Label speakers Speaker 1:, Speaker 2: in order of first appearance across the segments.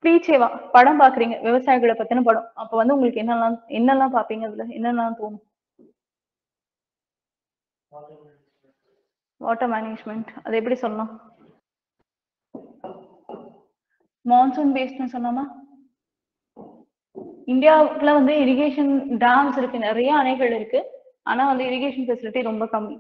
Speaker 1: பீச்சேவா படம் பாக்குறீங்க விவசாயிகளை பத்தின படம் அப்ப வந்து உங்களுக்கு என்னெல்லாம் என்னெல்லாம் பாப்பீங்க அதுல என்னெல்லாம் தோணும் வாட்டர் மேனேஜ்மெண்ட் அது எப்படி சொல்லலாம் மான்சூன் பேஸ்ட்னு சொன்னோமா இந்தியாவுக்குள்ள வந்து இரிகேஷன் டேம்ஸ் இருக்கு நிறைய அணைகள் இருக்கு ஆனா வந்து இரிகேஷன் ஃபெசிலிட்டி ரொம்ப கம்மி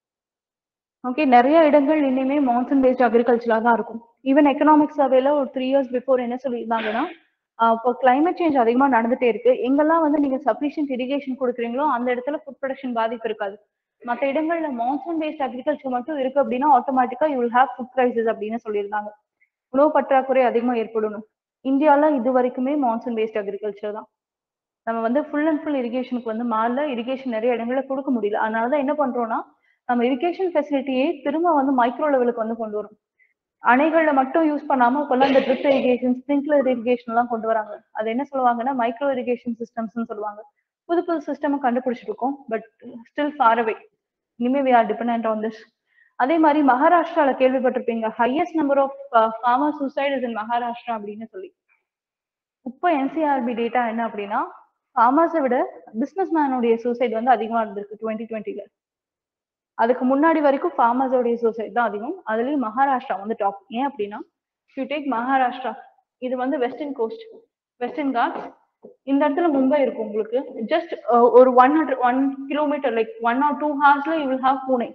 Speaker 1: ஓகே நிறைய இடங்கள் இனிமே மான்சூன் பேஸ்ட் அக்ரிகல்ச்சரா தான் இருக்கும் ஈவன் எக்கனாமிக் சர்வேல ஒரு த்ரீ இயர்ஸ் பிஃபோர் என்ன சொல்லியிருந்தாங்கன்னா ஆஹ் இப்போ கிளைமேட் சேஞ்ச் அதிகமா நடந்துட்டே இருக்கு எங்கெல்லாம் வந்து நீங்க சஃபிஷியன்ட் இரிகேஷன் கொடுக்குறீங்களோ அந்த இடத்துல ஃபுட் ப்ரொடக்ஷன் பாதிப்பு இருக்காது மற்ற இடங்கள்ல மான்சூன் பேஸ்ட் அக்ரிகல்ச்சர் மட்டும் இருக்கு அப்படின்னா ஆட்டோமேட்டிக்கா you will have food crisis அப்படின்னு சொல்லியிருந்தாங்க உணவு பற்றாக்குறை அதிகமா ஏற்படணும் இந்தியால இது வரைக்குமே மான்சூன் பேஸ்ட் அக்ரிகல்ச்சர் தான் நம்ம வந்து ஃபுல் அண்ட் ஃபுல் இரிகேஷனுக்கு வந்து மாறல இரிகேஷன் நிறைய இடங்கள்ல கொடுக்க முடியல அதனாலதான் என்ன பண்றோம்னா நம்ம இரிகேஷன் ஃபெசிலிட்டியே திரும்ப வந்து மைக்ரோ லெவலுக்கு வந்து கொண்டு வரும் அணைகள்ல மட்டும் யூஸ் பண்ணாம இப்பெல்லாம் இந்த ட்ரிப் இரிகேஷன் ஸ்ப்ரிங்க்லர் இரிகேஷன் எல்லாம் கொண்டு வராங்க அது என்ன சொல்லுவாங்கன்னா மைக்ரோ இரிகேஷன் சிஸ்டம்ஸ்னு சொல்லுவாங்க புது புது சிஸ்டம் கண்டுபிடிச்சிட்டு இருக்கோம் பட் ஸ்டில் ஃபார் அவே இனிமே we are depend on this அதே மாதிரி மகாராஷ்டிரால கேள்விப்பட்டிருப்பீங்க highest number of farmer suicide is in Maharashtra அப்படின்னு சொல்லி இப்போ என்சிஆர்பி டேட்டா என்ன அப்படின்னா ஃபார்மர்ஸை விட பிசினஸ் மேனுடைய சூசைட் வந்து அதிகமா இருந்திருக்கு டுவெண்ட்டி டுவெண்ட்டில அதுக்கு முன்னாடி வரைக்கும் ஃபார்மர்ஸோடைய சூசைட் தான் அதிகம் அதுலயும் மகாராஷ்டிரா வந்து டாப் ஏன் அப்படின்னா யூ டேக் மகாராஷ்டிரா இது வந்து வெஸ்டர்ன் கோஸ்ட் வெஸ்டர்ன் காட்ஸ் இந்த இடத்துல மும்பை இருக்கும் உங்களுக்கு ஜஸ்ட் ஒரு one hundred one kilometre like one or two ஹார்ஸ்ல யூ வில் ஹாவ் பூனே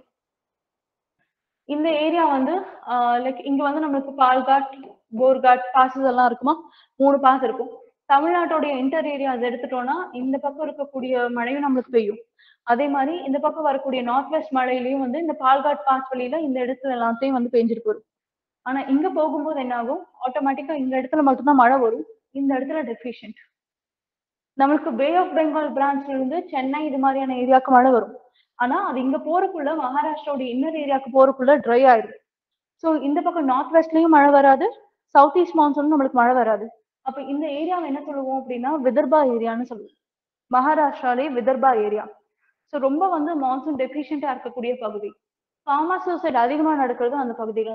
Speaker 1: இந்த ஏரியா வந்து லைக் இங்க வந்து நம்மளுக்கு பால்காட் போர்காட் பாசஸ் எல்லாம் இருக்குமா மூணு பாஸ் இருக்கும் தமிழ்நாட்டோடைய இன்டர் ஏரியாஸ் எடுத்துட்டோம்னா இந்த பக்கம் இருக்கக்கூடிய மழையும் நம்மளுக்கு பெய்யும் அதே மாதிரி இந்த பக்கம் வரக்கூடிய நார்த் வெஸ்ட் மழையிலயும் வந்து இந்த பால்காட் பாஸ் வழியில இந்த இடத்துல எல்லாத்தையும் வந்து பெஞ்சிட்டு போகும் ஆனா இங்க போகும்போது என்ன ஆகும் ஆட்டோமேட்டிக்கா இந்த இடத்துல மட்டும்தான் மழை வரும் இந்த இடத்துல டெஃபிஷியன்ட் நம்மளுக்கு பே ஆஃப் பெங்கால் பிரான்ச்ல இருந்து சென்னை இது மாதிரியான ஏரியாவுக்கு மழை வரும் ஆனா அது இங்க போறக்குள்ள மகாராஷ்டிராவோட இன்னர் ஏரியாவுக்கு போறக்குள்ள ட்ரை ஆயிடும் ஸோ இந்த பக்கம் நார்த் வெஸ்ட்லயும் மழை வராது சவுத் ஈஸ்ட் மான்சூன் நம்மளுக்கு மழை வராது அப்ப இந்த ஏரியாவை என்ன சொல்லுவோம் அப்படின்னா விதர்பா ஏரியான்னு சொல்லுவோம் மகாராஷ்டிராலே விதர்பா ஏரியா ஸோ ரொம்ப வந்து மான்சூன் டெஃபிஷியண்டா இருக்கக்கூடிய பகுதி ஃபார்மர் சூசைட் அதிகமா நடக்கிறது அந்த பகுதியில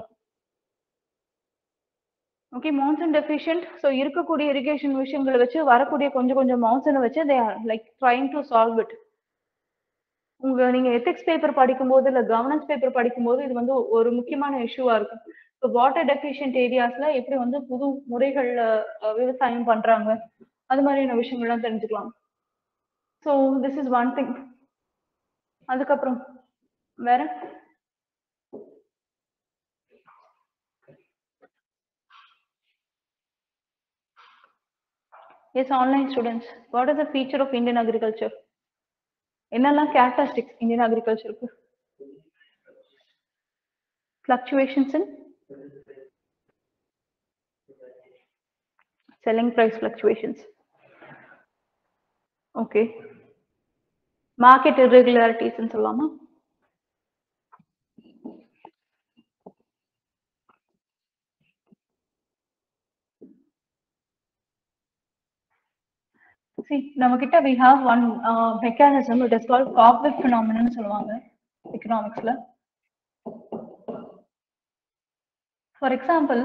Speaker 1: ஓகே மான்சூன் டெஃபிஷியன்ட் ஸோ இருக்கக்கூடிய இரிகேஷன் விஷயங்களை வச்சு வரக்கூடிய கொஞ்சம் கொஞ்சம் மான்சூனை வச்சு they are like trying to solve it உங்க நீங்க எத்திக்ஸ் பேப்பர் படிக்கும்போது இல்ல கவர்னன்ஸ் பேப்பர் படிக்கும்போது இது வந்து ஒரு முக்கியமான இஷ்யூவா இருக்கும் இப்போ வாட்டர் டெஃபிஷியன்ட் ஏரியாஸ்ல எப்படி வந்து புது முறைகள்ல அஹ், விவசாயம் பண்றாங்க அது மாதிரியான விஷயங்கள்லாம் தெரிஞ்சுக்கலாம் so this is one thing அதுக்கப்புறம் வேற yes online students what is the feature of Indian agriculture என்னெல்லாம் கேரக்டரிஸ்டிக்ஸ் இந்தியன் அக்ரிகல்ச்சருக்கு fluctuations in selling price fluctuations okay market irregularities ன்னு சொல்லலாமா see நம்ம கிட்ட we have one uh, mechanism it is called Cockpit phenomenon சொல்லுவாங்க economicsல for example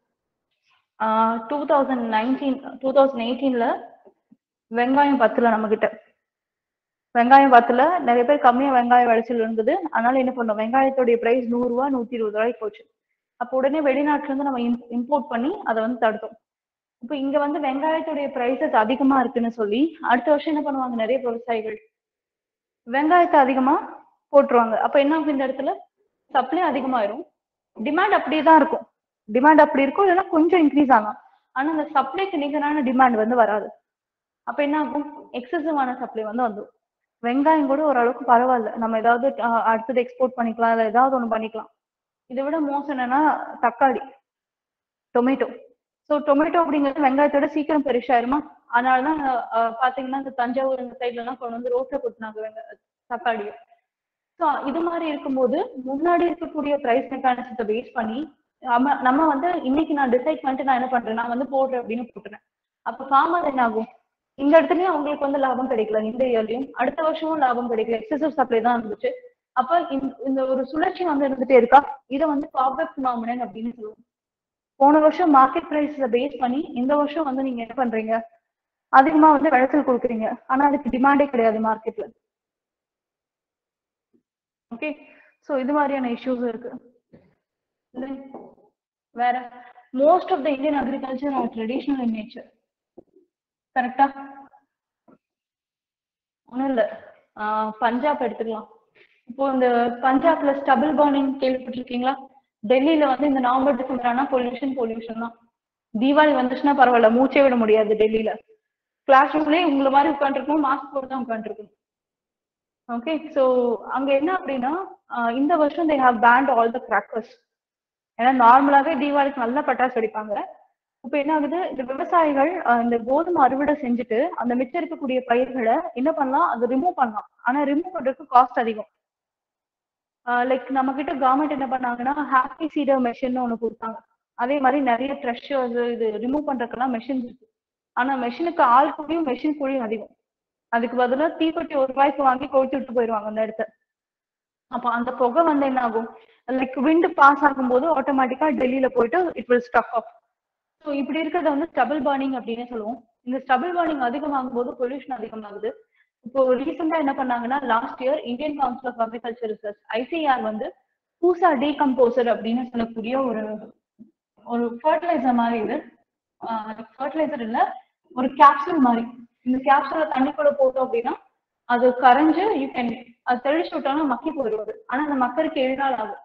Speaker 1: two thousand nineteen two thousand எயிட்டீன்ல வெங்காயம் பத்துல நம்ம கிட்ட வெங்காயம் பத்துல நிறைய பேர் கம்மியா வெங்காயம் விளைச்சல் இருந்தது அதனால என்ன பண்ணோம் வெங்காயத்துடைய பிரைஸ் நூறு ரூபா நூத்தி இருபது ரூபாய்க்கு போச்சு அப்போ உடனே வெளிநாட்டுல இருந்து நம்ம இம்போர்ட் பண்ணி அதை வந்து தடுத்தோம் இப்போ இங்க வந்து வெங்காயத்துடைய பிரைசஸ் அதிகமா இருக்குன்னு சொல்லி அடுத்த வருஷம் என்ன பண்ணுவாங்க நிறைய விவசாயிகள் வெங்காயத்தை அதிகமா போட்டுருவாங்க அப்ப என்ன ஆகும் இந்த இடத்துல சப்ளை அதிகமாயிரும் டிமாண்ட் அப்படியே தான் இருக்கும் டிமாண்ட் அப்படி இருக்கும் இல்லைன்னா கொஞ்சம் இன்க்ரீஸ் ஆகலாம் ஆனா அந்த சப்ளைக்கு நிகரான டிமாண்ட் வந்து வராது அப்ப என்ன ஆகும் எக்ஸசிவான சப்ளை வந்து வந்துடும் வெங்காயம் கூட ஓரளவுக்கு பரவாயில்ல நம்ம ஏதாவது அஹ், அடுத்தது எக்ஸ்போர்ட் பண்ணிக்கலாம் இல்லை ஏதாவது ஒண்ணு பண்ணிக்கலாம் இதை விட மோசம் என்னன்னா தக்காளி டொமேட்டோ ஸோ டொமேட்டோ அப்படிங்கிறது வெங்காயத்தோட சீக்கிரம் பெருசாயிருமா அதனாலதான் அஹ், பாத்தீங்கன்னா இந்த தஞ்சாவூர் இந்த சைட்ல எல்லாம் கொண்டு வந்து ரோட்ல கொட்டினாங்க வெங்க தக்காளியை ஸோ இது மாதிரி இருக்கும்போது முன்னாடி இருக்கக்கூடிய பிரைஸ் மெக்கானிசத்தை பேஸ் பண்ணி நம்ம நம்ம வந்து இன்னைக்கு நான் டிசைட் பண்ணிட்டு நான் என்ன பண்றேன் நான் வந்து போடுறேன் அப்படின்னு போட்டுறேன் அப்ப ஃபார்மர் என்ன ஆகும் இந்த இடத்துலயும் அவங்களுக்கு வந்து லாபம் கிடைக்கல இந்த இயர்லயும் அடுத்த வருஷமும் லாபம் கிடைக்கல எக்ஸசிவ் சப்ளை தான் இருந்துச்சு அப்ப இந்த- இந்த ஒரு சுழற்சி வந்து இருந்துட்டே இருக்கா இதை வந்து காபெக் ஃபினாமினன் அப்படின்னு சொல்லுவோம் போன வருஷம் மார்க்கெட் பிரைஸ பேஸ் பண்ணி இந்த வருஷம் வந்து நீங்க என்ன பண்றீங்க அதிகமா வந்து விளைச்சல் கொடுக்குறீங்க ஆனா அதுக்கு டிமாண்டே கிடையாது மார்க்கெட்ல ஓகே சோ இது மாதிரியான இஷ்யூஸ் இருக்கு Then வேற most of the Indian agriculture are traditional in nature கரெக்டா ஒண்ணும் இல்ல ஆஹ் பஞ்சாப் எடுத்துக்கலாம் இப்போ இந்த பஞ்சாப்ல ஸ்டபிள் பர்னிங் கேள்விப்பட்டிருக்கீங்களா டெல்லியில வந்து இந்த நவம்பர் டிசம்பர் ஆனா பொல்யூஷன் பொல்யூஷன் தான் தீபாவளி வந்துச்சுன்னா பரவாயில்ல மூச்சே விட முடியாது டெல்லியில கிளாஸ் ரூம்லயே உங்களை மாதிரி உட்காந்துருக்கணும் மாஸ்க் போட்டு தான் உட்காந்துருக்கணும் ஓகே ஸோ அங்க என்ன அப்படின்னா ஆஹ் இந்த வருஷம் they have banned all the crackers ஏன்னா நார்மலாவே தீபாவளிக்கு நல்ல பட்டாசு வெடிப்பாங்க இப்போ என்ன ஆகுது இந்த விவசாயிகள் ஆஹ் இந்த கோதுமை அறுவடை செஞ்சுட்டு அந்த மிச்சம் இருக்கக்கூடிய பயிர்களை என்ன பண்ணலாம் அதை ரிமூவ் பண்ணலாம் ஆனா ரிமூவ் பண்றதுக்கு காஸ்ட் அதிகம் லைக் நம்ம கிட்ட கவர்மெண்ட் என்ன பண்ணாங்கன்னா ஹாப்பி சீடர் மெஷின் ஒண்ணு கொடுத்தாங்க அதே மாதிரி நிறைய ட்ரெஷர்ஸ் இது ரிமூவ் பண்றதுக்கெல்லாம் மெஷின்ஸ் இருக்கு ஆனா மெஷினுக்கு ஆள் கூலியும் மெஷின் கூலியும் அதிகம் அதுக்கு பதிலா தீப்பெட்டி ஒரு ரூபாய்க்கு வாங்கி கொளுத்தி விட்டு போயிடுவாங்க அந்த இடத்த அப்ப அந்த புகை வந்து என்ன ஆகும் லைக் விண்ட் பாஸ் ஆகும்போது ஆட்டோமேட்டிக்கா டெல்லியில போயிட்டு it will stuck off so இப்படி இருக்கிறத வந்து ஸ்டபிள் பர்னிங் அப்படின்னு சொல்லுவோம் இந்த ஸ்டபிள் பர்னிங் அதிகமாகும் போது பொல்யூஷன் அதிகமாகுது இப்போ ரீசெண்டா என்ன பண்ணாங்கன்னா last year Indian council of agriculture research ICR வந்து பூசா டீகம்போசர் அப்படின்னு சொல்லக்கூடிய ஒரு ஒரு ஃபர்டிலைசர் மாதிரி இது ஃபர்டிலைசர் இல்ல ஒரு கேப்சூல் மாதிரி இந்த கேப்சூல தண்ணிக்குள்ள போட்டோம் அப்படின்னா அது கரைஞ்சு யூ கேன் அது தெளிச்சு விட்டோம்னா மக்கி போயிடுவாரு ஆனா அந்த மக்கருக்கு ஏழு நாள் ஆகும்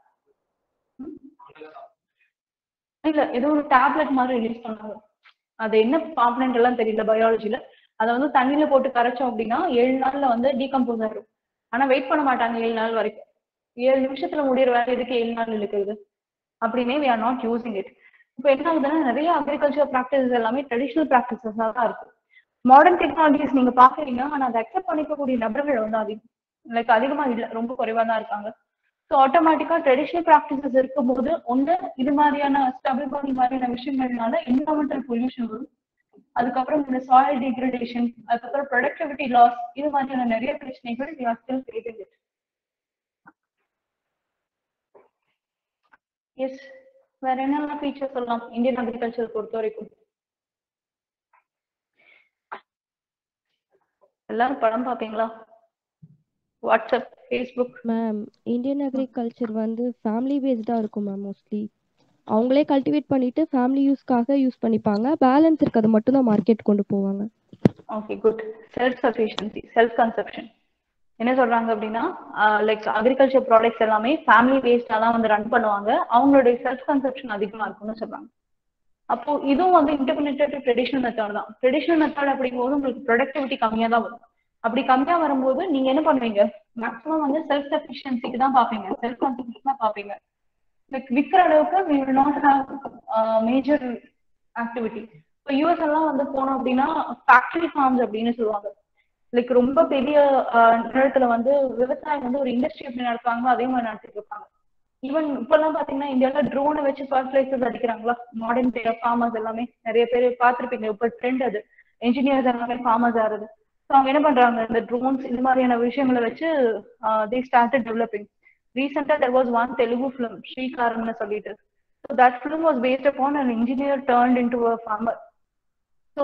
Speaker 1: இல்ல ஏதோ ஒரு டேப்லெட் மாதிரி ரிலீஸ் பண்ணாங்க அது என்ன காம்பனன்ட் எல்லாம் தெரியல பயாலஜில அதை வந்து தண்ணியில போட்டு கரைச்சோம் அப்படின்னா ஏழு நாள்ல வந்து டீகம்போஸ் ஆயிடும் ஆனா வெயிட் பண்ண மாட்டாங்க ஏழு நாள் வரைக்கும் ஏழு நிமிஷத்துல முடியிற வேலை எதுக்கு ஏழு நாள் இருக்குது அப்படின்னே we are not using it இப்போ என்ன ஆகுதுன்னா நிறைய அக்ரிகல்ச்சர் ப்ராக்டிசஸ் எல்லாமே ட்ரெடிஷ்னல் ப்ராக்டிசஸா தான் இருக்கு மாடர்ன் டெக்னாலஜிஸ் நீங்க பாக்குறீங்க ஆனா அதை அக்செப்ட் பண்ணிக்கக்கூடிய நபர்கள் வந்து அதிகம் லைக் அதிகமா இல்ல ரொம்ப குறைவா தான் இருக்காங்க ஸோ ஆட்டோமேட்டிக்கா ட்ரெடிஷ்னல் ப்ராக்டிசஸ் இருக்கும்போது ஒன்று இது மாதிரியான ஸ்டபிள் பாடி மாதிரியான விஷயங்கள்னால என்வரான்மெண்டல் பொல்யூஷன் வரும் அதுக்கப்புறம் இந்த சாயில் டிகிரடேஷன் அதுக்கப்புறம் ப்ரொடக்டிவிட்டி லாஸ் இது மாதிரியான நிறைய பிரச்சனைகள் we are still facing it yes வேற என்னெல்லாம் ஃபீச்சர் சொல்லலாம் இந்தியன் அக்ரிகல்ச்சர் பொறுத்த வரைக்கும் எல்லாரும் படம் பாப்பீங்களா WhatsApp Facebook
Speaker 2: ma'am Indian agriculture வந்து ஃபேமிலி பேஸ்டாக இருக்கும் மேம் மோஸ்ட்லி அவங்களே கல்டிவேட் பண்ணிட்டு ஃபேமிலி யூஸ்க்காக யூஸ் பண்ணிப்பாங்க பேலன்ஸ் இருக்கிறது மட்டும் தான் மார்க்கெட் கொண்டு போவாங்க
Speaker 1: okay good self sufficiency self consumption என்ன சொல்றாங்க அப்படின்னா லைக் அக்ரிகல்ச்சர் ப்ராடக்ட்ஸ் எல்லாமே ஃபேமிலி பேஸ்டா தான் வந்து ரன் பண்ணுவாங்க அவங்களுடைய செல்ஃப் கன்சப்ஷன் அதிகமா இருக்கும்னு சொல்றாங்க அப்போ இதுவும் வந்து இன்டர்பிரினேட்டட் ட்ரெடிஷனல் மெத்தட் தான் ட்ரெடிஷனல் மெத்தட் அப்படிங்கும்போது உங்களுக்கு ப்ரொடக்டிவிட்டி கம்மியா தான் வரும் அப்படி கம்மியா வரும்போது நீங்க என்ன பண்ணுவீங்க மேக்ஸிமம் வந்து செல்ஃப் சஃபிஷியன்சிக்கு தான் பாப்பீங்க செல்ஃப் கன்சப்ஷன் தான் பாப்பீங்க லைக் விற்கிற அளவுக்கு we will not have major activity இப்போ யூஎஸ் எல்லாம் வந்து போனோம் அப்படின்னா ஃபேக்டரி ஃபார்ம்ஸ் அப்படின்னு சொல்லுவாங்க லைக் ரொம்ப பெரிய ஆஹ், நிலத்துல வந்து விவசாயம் வந்து ஒரு இண்டஸ்ட்ரி எப்படி நடத்துவாங்களோ அதே மாதிரி நடத்திட்டு இருப்பாங்க ஈவன் இப்பெல்லாம் பாத்தீங்கன்னா இந்தியால ட்ரோனை வச்சு ஃபர்டிலைசர்ஸ் அடிக்கிறாங்களா மாடர்ன் டே ஃபார்மர்ஸ் எல்லாமே நிறைய பேர் பார்த்திருப்பீங்க இப்ப ட்ரெண்ட் அது இன்ஜினியர்ஸ் எல்லாமே ஃபார்மர்ஸ் ஆகுது ஸோ அவங்க என்ன பண்றாங்க இந்த ட்ரோன்ஸ் இந்த மாதிரியான விஷயங்களை வச்சு தே ஸ்டார்டட் டெவலப்பிங் ரீசெண்டா there was one Telugu film ஸ்ரீகாரம்னு சொல்லிட்டு so that film was based upon an engineer turned in to a farmer so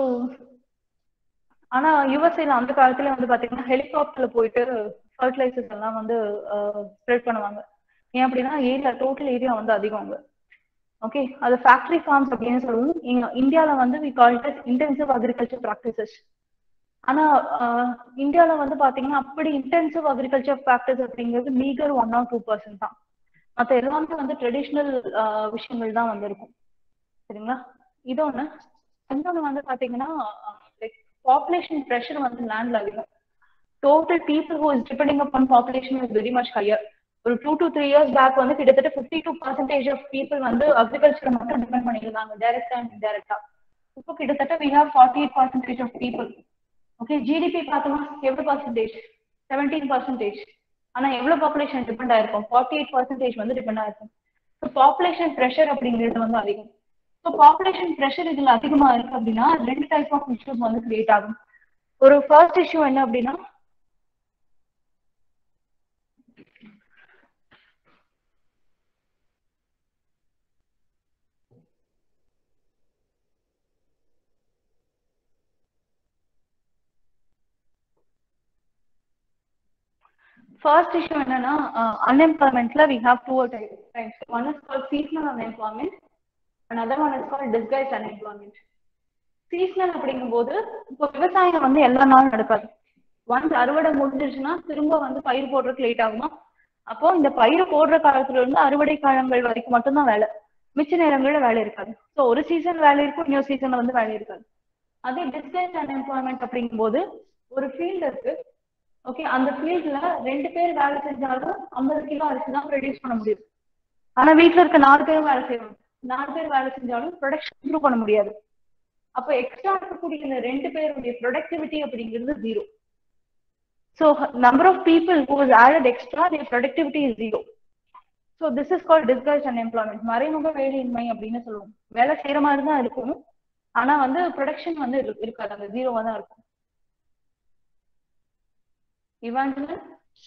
Speaker 1: ஆனா யுஎஸ்ஏல அந்த காலத்துல வந்து பாத்தீங்கன்னா ஹெலிகாப்டர்ல போயிட்டு ஃபர்டிலைசர்ஸ் எல்லாம் வந்து ஸ்ப்ரெட் பண்ணுவாங்க ஏன் அப்படின்னா ஏரியா டோட்டல் ஏரியா வந்து அதிகம் அங்க ஓகே அது ஃபேக்டரி ஃபார்ம்ஸ் அப்படின்னு சொல்லுவோம் இங்க இந்தியால வந்து we call it intensive agriculture practices ஆனா ஆஹ், இந்தியால வந்து பாத்தீங்கன்னா அப்படி இன்டென்சிவ் அக்ரிகல்ச்சர் ப்ராக்டிஸ் அப்படிங்கிறது meagre one or two percent தான் மத்த எல்லாமே வந்து ட்ரெடிஷ்னல் விஷயங்கள் தான் வந்து இருக்கும் சரிங்களா இது ஒண்ணு இன்னொன்னு வந்து பாத்தீங்கன்னா லைக் பாப்புலேஷன் ப்ரெஷர் வந்து லேண்ட்ல அதிகம் total people who is depending upon population is very much higher ஒரு two to three years back வந்து கிட்டத்தட்ட fifty two percentage of people வந்து அக்ரிகல்ச்சரை மட்டும் டிபெண்ட் பண்ணியிருந்தாங்க டைரக்டா அண்ட் இன்டைரக்டா இப்போ கிட்டத்தட்ட we have forty eight percentage of people okay GDP பார்த்தோம்னா எவ்வளவு பர்சன்டேஜ் செவன்டீன் பர்சன்டேஜ் ஆனா எவ்வளவு பாப்புலேஷன் டிபெண்ட் ஆயிருக்கும் ஃபார்ட்டி எயிட் பர்சன்டேஜ் வந்து டிபெண்ட் ஆயிருக்கும் ஸோ பாப்புலேஷன் ப்ரெஷர் அப்படிங்கிறது வந்து அதிகம் ஸோ பாப்புலேஷன் ப்ரெஷர் இதுல அதிகமா இருக்கு அப்படின்னா ரெண்டு டைப் ஆஃப் இஷ்யூஸ் வந்து கிரியேட் ஆகும் ஒரு ஃபர்ஸ்ட் இஷ்யூ என்ன அப்படின்னா ஃபர்ஸ்ட் இஷ்யூ என்னன்னா அன்எம்ப்ளாய்மெண்ட்ல we have two types one is call seasonal unemployment and other one is call disguise unemployment seasonal அப்படிங்கும்போது இப்போ விவசாயம் வந்து எல்லா நாளும் நடக்காது ஒன்ஸ் அறுவடை முடிஞ்சிருச்சுன்னா திரும்ப வந்து பயிர் போடுறதுக்கு லேட் ஆகுமா அப்போ இந்த பயிர் போடுற காலத்துல இருந்து அறுவடை காலங்கள் வரைக்கும் மட்டும்தான் வேலை மிச்ச நேரங்கள்ல வேலை இருக்காது ஸோ ஒரு சீசன் வேலை இருக்கும் இன்னொரு சீசன்ல வந்து வேலை இருக்காது அதே டிஸ்கைஸ் அன்எம்ப்ளாய்மெண்ட் அப்படிங்கும்போது ஒரு ஃபீல்டு இருக்கு ஓகே அந்த ஃபீல்ட்ல ரெண்டு பேர் வேலை செஞ்சாலும் ஐம்பது கிலோ அரிசி தான் ப்ரொடியூஸ் பண்ண முடியும் ஆனா வீட்ல இருக்க நாலு பேரும் வேலை செய்யணும் நாலு பேர் வேலை செஞ்சாலும் ப்ரொடக்ஷன் இம்ப்ரூவ் பண்ண முடியாது அப்போ எக்ஸ்ட்ரா இருக்கக்கூடிய இந்த ரெண்டு பேருடைய ப்ரொடக்டிவிட்டி அப்படிங்கிறது zero so number of people who is added extra their productivity is zero so this is call disguise unemployment மறைமுக வேலையின்மை அப்படின்னு சொல்லுவோம் வேலை செய்யற மாதிரி தான் இருக்கும் ஆனா வந்து ப்ரொடக்ஷன் வந்து இரு- இருக்காது அந்த ஜீரோவா தான் இருக்கும் Evangeline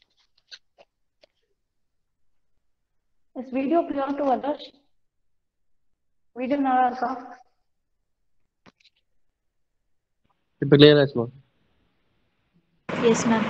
Speaker 1: is video clear to others video நல்லா இருக்கா
Speaker 3: இப்போ கிளியர் ஆச்சுமா
Speaker 4: yes ma'am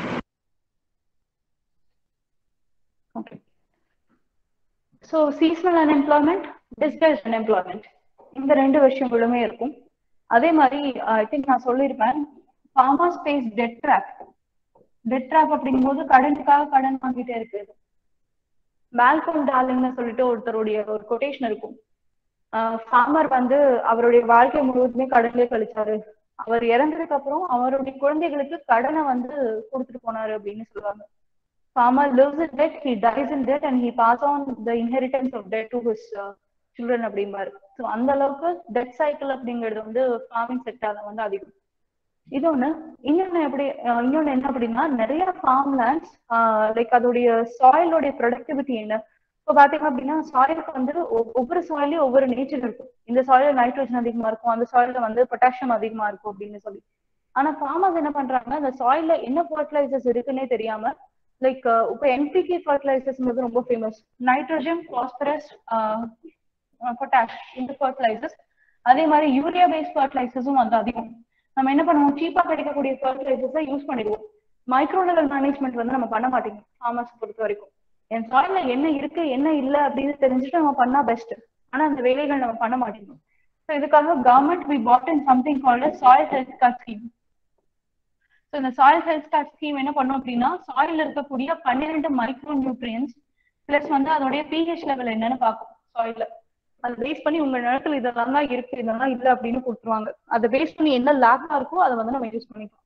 Speaker 1: okay so seasonal unemployment disguise unemployment இந்த ரெண்டு விஷயங்களுமே இருக்கும் அதே மாதிரி ஐ திங்க் நான் சொல்லியிருப்பேன் farmers face debt trap debt trap அப்படிங்கும்போது கடனுக்காக கடன் வாங்கிட்டே இருக்கு மேல்கம் டார்லிங்னு சொல்லிட்டு ஒருத்தருடைய ஒரு கொட்டேஷன் இருக்கும் ஃபார்மர் வந்து அவருடைய வாழ்க்கை முழுவதுமே கடன்லயே கழிச்சாரு அவர் இறந்ததுக்கு அப்புறம் அவருடைய குழந்தைகளுக்கு கடனை வந்து கொடுத்துட்டு போனாரு அப்படின்னு சொல்லுவாங்க farmer lives in debt, he dies in debt, and he pass on the inheritance of debt to his uh, children அப்படிம்பாரு ஸோ அந்த அளவுக்கு டெட் சைக்கிள் அப்படிங்கிறது வந்து ஃபார்மிங் செக்டர்ல வந்து அதிகம் இது ஒண்ணு இன்னொன்னு எப்படி அஹ் இன்னொன்னு என்ன அப்படின்னா நிறைய ஃபார்ம் லேண்ட்ஸ் லைக் அதோடைய சாயிலோடைய ப்ரொடக்டிவிட்டி என்ன இப்போ பாத்தீங்க அப்படின்னா சாயிலுக்கு வந்து ஒ- ஒவ்வொரு சாயிலையும் ஒவ்வொரு நேச்சர் இருக்கும் இந்த சாயில நைட்ரோஜன் அதிகமா இருக்கும் அந்த சாயில வந்து பொட்டாசியம் அதிகமா இருக்கும் அப்படின்னு சொல்லி ஆனா ஃபார்மர்ஸ் என்ன பண்றாங்க அந்த சாயில்ல என்ன ஃபர்டிலைசர்ஸ் இருக்குன்னே தெரியாம லைக் இப்போ என்பிகே ஃபர்டிலைசர்ஸ்ங்கிறது ரொம்ப ஃபேமஸ் நைட்ரோஜன் பாஸ்பரஸ் பொட்டாஷ் இந்த ஃபர்டிலைசர்ஸ் அதே மாதிரி யூரியா பேஸ்ட் ஃபர்டிலைசர்ஸும் வந்து அதிகம் நம்ம என்ன பண்ணுவோம் சீப்பா கிடைக்கக்கூடிய ஃபர்டிலைசர்ஸை யூஸ் பண்ணிடுவோம் மைக்ரோ லெவல் மேனேஜ்மெண்ட் வந்து நம்ம பண்ண மாட்டோம் ஃபார்மர்ஸ் பொறுத்த வரைக்கும் என் சாயில்ல என்ன இருக்கு என்ன இல்ல அப்படின்னு தெரிஞ்சுட்டு நம்ம பண்ணா பெஸ்ட் ஆனா அந்த வேலைகள் நம்ம பண்ண மாட்டேங்கிறோம் ஸோ இதுக்காக government we put in something called soil health card scheme so இந்த சாயில் ஹெல்த் கார்ட் ஸ்கீம் என்ன பண்ணும் அப்படின்னா சாயில்ல இருக்கக்கூடிய பன்னிரெண்டு மைக்ரோ நியூட்ரியன்ஸ் பிளஸ் வந்து அதோடைய பிஹெச் லெவல் என்னன்னு பார்க்கும் சாயில்ல அதை பேஸ் பண்ணி உங்க நிலத்துல இதெல்லாம் தான் இருக்கு இதெல்லாம் இல்ல அப்படின்னு கொடுத்துருவாங்க அதை பேஸ் பண்ணி என்ன லேக்கா இருக்கோ அதை வந்து நம்ம யூஸ் பண்ணிக்கலாம்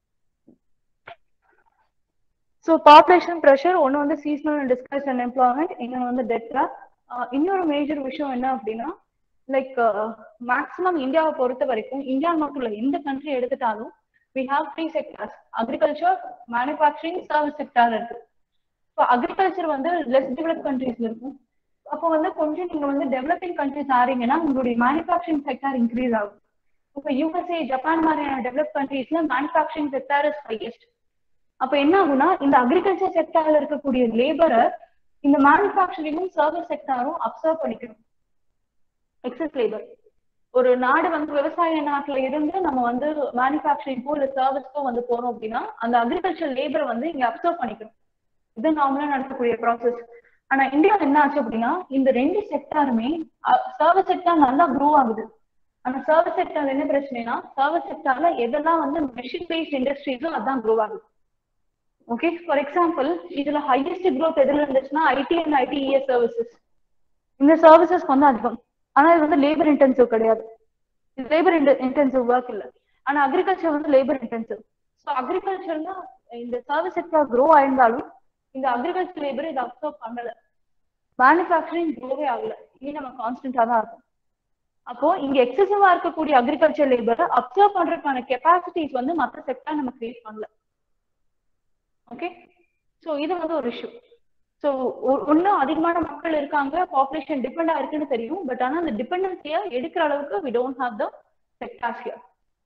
Speaker 1: ஸோ பாப்புலேஷன் ப்ரெஷர் ஒன்று வந்து சீசனல் டிஸ்கஸ் அண்ட் எம்ப்ளாய்மெண்ட் இன்னொன்று வந்து டெட்ரா இன்னொரு மேஜர் விஷயம் என்ன அப்படின்னா லைக் மேக்ஸிமம் இந்தியாவை பொறுத்த வரைக்கும் இந்தியா மட்டும் இல்லை எந்த கண்ட்ரி எடுத்துட்டாலும் we have three sectors agriculture manufacturing service sector இருக்கு ஸோ அக்ரிகல்ச்சர் வந்து லெஸ் டெவலப் கண்ட்ரீஸ்ல இருக்கும் அப்போ வந்து கொஞ்சம் நீங்க வந்து டெவலப்பிங் கண்ட்ரிஸ் ஆறீங்கன்னா உங்களுடைய மேனுஃபேக்சரிங் செக்டார் இன்க்ரீஸ் ஆகும் இப்போ யூஎஸ்ஏ ஜப்பான் மாதிரியான டெவலப் கண்ட்ரீஸ்ல மேனுஃபேக்சரிங் செக்டார் இஸ் ஹையஸ்ட் அப்ப என்ன ஆகும்னா இந்த அக்ரிகல்ச்சர் செக்டார்ல இருக்கக்கூடிய லேபரை இந்த மேனுஃபேக்சரிங்கும் சர்வீஸ் செக்டாரும் அப்சர்வ் பண்ணிக்கணும் எக்ஸஸ் லேபர் ஒரு நாடு வந்து விவசாய நாட்டுல இருந்து நம்ம வந்து மேனுஃபேக்சரிங்கோ இல்ல சர்வீஸ்க்கோ வந்து போறோம் அப்படின்னா அந்த அக்ரிகல்ச்சர் லேபரை வந்து இங்க அப்சர்வ் பண்ணிக்கணும் இது நார்மலா நடக்கக்கூடிய ப்ராசஸ் ஆனா இந்தியாவில் என்ன ஆச்சு அப்படின்னா இந்த ரெண்டு செக்டாருமே சர்வீஸ் செக்டார் நல்லா க்ரோ ஆகுது ஆனா சர்வீஸ் செக்டார் என்ன பிரச்சனைனா சர்வீஸ் செக்டார்ல எதெல்லாம் வந்து மெஷின் பேஸ்ட் இண்டஸ்ட்ரீஸோ அதான் க்ரோ ஆகுது ஓகே ஃபார் எக்ஸாம்பிள் இதுல ஹையஸ்ட் growth எதுல இருந்துச்சுன்னா ஐடி அண்ட் ஐடிஇஎஸ் சர்வீசஸ் இந்த சர்வீசஸ் வந்து அதிகம் ஆனா இது வந்து லேபர் இன்டென்சிவ் கிடையாது இது லேபர் இன்டென்சிவ் ஒர்க் இல்ல ஆனா அக்ரிகல்ச்சர் வந்து லேபர் இன்டென்சிவ் ஸோ அக்ரிகல்ச்சர்னா இந்த சர்வீஸ் செக்டர் க்ரோ ஆயிருந்தாலும் இந்த அக்ரிகல்ச்சர் லேபர் இதை அப்சர்வ் பண்ணல மேனுஃபேக்சரிங் க்ரோவே ஆகல இனி நம்ம கான்ஸ்டன்டா தான் இருக்கும் அப்போ இங்க எக்ஸசிவா இருக்கக்கூடிய அக்ரிகல்ச்சர் லேபரை அப்சர்வ் பண்றதுக்கான கெப்பாசிட்டிஸ் வந்து மற்ற செக்டர் நம்ம கிரியேட் பண்ணல ஓகே ஸோ இது வந்து ஒரு இஷ்யூ ஸோ ஒன்றும் அதிகமான மக்கள் இருக்காங்க பாப்புலேஷன் டிபெண்டா இருக்குன்னு தெரியும் பட் ஆனா அந்த டிபெண்டன்சியை எடுக்கிற அளவுக்கு we don't have the sectors here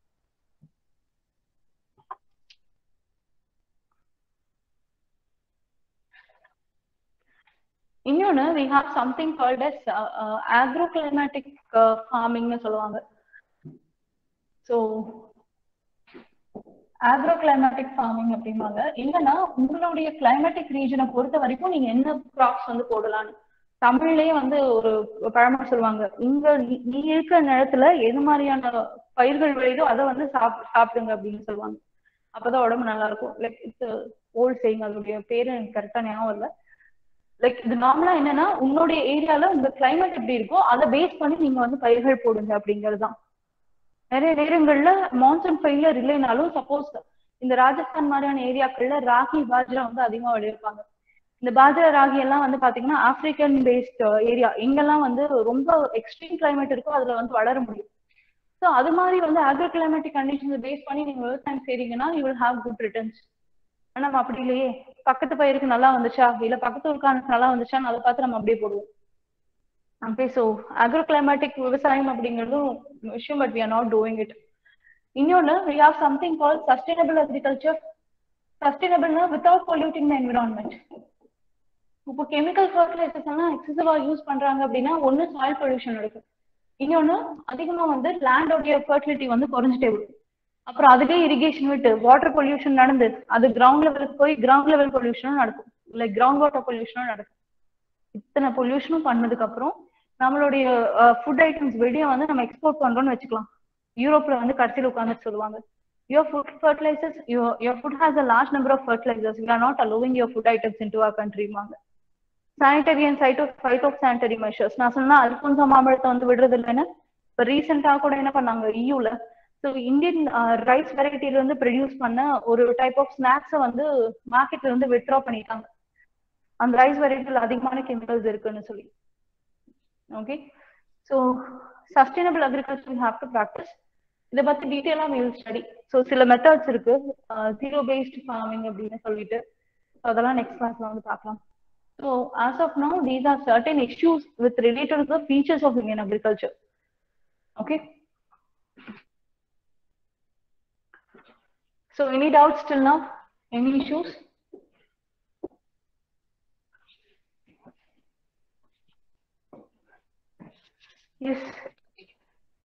Speaker 1: இன்னொன்னு we have something called as agro climatic ஃபார்மிங்னு சொல்லுவாங்க ஸோ ஆக்ரோ கிளைமேட்டிக் ஃபார்மிங் அப்படிம்பாங்க என்னன்னா உங்களுடைய கிளைமேட்டிக் ரீஜனை பொறுத்த வரைக்கும் நீங்க என்ன கிராப்ஸ் வந்து போடலாம்னு தமிழ்லயே வந்து ஒரு பழமொழி சொல்லுவாங்க உங்க நீ- நீ இருக்கிற நிலத்துல எது மாதிரியான பயிர்கள் விளையுதோ அதை வந்து சாப் சாப்பிடுங்க அப்படின்னு சொல்லுவாங்க அப்பதான் உடம்பு நல்லா இருக்கும் லைக் இட்ஸ் ஓல்ட் சேயிங் அதோடைய பேரு எனக்கு கரெக்டா ஞாபகம் இல்லை லைக் இது நார்மலா என்னன்னா உங்களுடைய ஏரியால உங்க கிளைமேட் எப்படி இருக்கோ அதை பேஸ் பண்ணி நீங்க வந்து பயிர்கள் போடுங்க அப்படிங்கிறது தான் நிறைய நேரங்கள்ல மான்சூன் ஃபெயிலியர் இல்லைனாலும் சப்போஸ் இந்த ராஜஸ்தான் மாதிரியான ஏரியாக்கள்ல ராகி பாஜ்ரா வந்து அதிகமா விளைவிப்பாங்க இந்த பாஜ்ரா ராகி எல்லாம் வந்து பாத்தீங்கன்னா ஆப்பிரிக்கன் பேஸ்ட் ஏரியா எங்கெல்லாம் வந்து ரொம்ப எக்ஸ்ட்ரீம் கிளைமேட் இருக்கோ அதுல வந்து வளர முடியும் ஸோ அது மாதிரி வந்து அக்ரி கிளைமேட்டிக் கண்டிஷன்ஸ் பேஸ் பண்ணி நீங்க விவசாயம் செய்றீங்கன்னா you will have good returns ஆனா நம்ம அப்படி இல்லையே பக்கத்து பயிருக்கு நல்லா வந்துச்சா இல்ல பக்கத்து ஊருக்கானுக்கு நல்லா வந்துச்சான்னு அதை பார்த்து நம்ம அப்படியே போடுவோம் ஓகே ஸோ அக்ரோ கிளைமேட்டிக் விவசாயம் அப்படிங்கிறதும் விஷயம் but we are not doing it இன்னொன்னு we have something call sustainable agriculture சஸ்டைனபிள்னா வித்தவுட் பொல்யூட்டிங் த என்விரான்மெண்ட் இப்போ கெமிக்கல் ஃபர்டிலைசர்ஸ் எல்லாம் எக்ஸசிவா யூஸ் பண்றாங்க அப்படின்னா ஒண்ணு சாயில் பொல்யூஷன் இருக்கு இன்னொன்னு அதிகமா வந்து லேண்டோடைய ஃபர்டிலிட்டி வந்து குறைஞ்சிட்டே வரும் அப்புறம் அதுவே இரிகேஷன் விட்டு வாட்டர் பொல்யூஷன் நடந்து அது கிரவுண்ட் லெவலுக்கு போய் கிரவுண்ட் லெவல் பொல்யூஷனும் நடக்கும் லைக் கிரவுண்ட் வாட்டர் பொல்யூஷனும் நடக்கும் இத்தனை பொல்யூஷனும் பண்ணதுக்கு அப்புறம் நம்மளுடைய ஃபுட் ஐட்டம்ஸ் வெளியே வந்து நம்ம எக்ஸ்போர்ட் பண்றோம்னு வச்சுக்கலாம் யூரோப்ல வந்து கடைசியில் உட்கார்ந்து சொல்லுவாங்க your food fertilisers your food has a large number of fertilisers we are not allowing your food items in to our கண்ட்ரிமாங்க சானிட்டரி அண்ட் சைட்டோ ஃபைட்டோ சானிட்டரி மெஷர்ஸ் நான் சொன்னா அல்போன்சா மாம்பழத்தை வந்து விடுறது இல்லைன்னு இப்போ ரீசெண்டாக கூட என்ன பண்ணாங்க இயூல ஸோ இந்தியன் ரைஸ் வெரைட்டில இருந்து ப்ரொடியூஸ் பண்ண ஒரு டைப் ஆஃப் ஸ்நாக்ஸை வந்து மார்க்கெட்ல இருந்து வித்ட்ரா பண்ணிட்டாங்க அந்த ரைஸ் வெரைட்டியில் அதிகமான கெமிக்கல்ஸ் இருக்குன்னு சொல்லி okay so sustainable agriculture have to practice இதை பத்தி டீட்டெயிலாக வில் ஸ்டடி ஸோ சில மெத்தட்ஸ் இருக்கு ஜீரோ பேஸ்ட் ஃபார்மிங் அப்படின்னு சொல்லிட்டு So அதெல்லாம் நெக்ஸ்ட் கிளாஸ்ல வந்து பார்க்கலாம் so as of now these are certain issues with related to the features of Indian agriculture okay So any doubts till now? Any issues? Yes,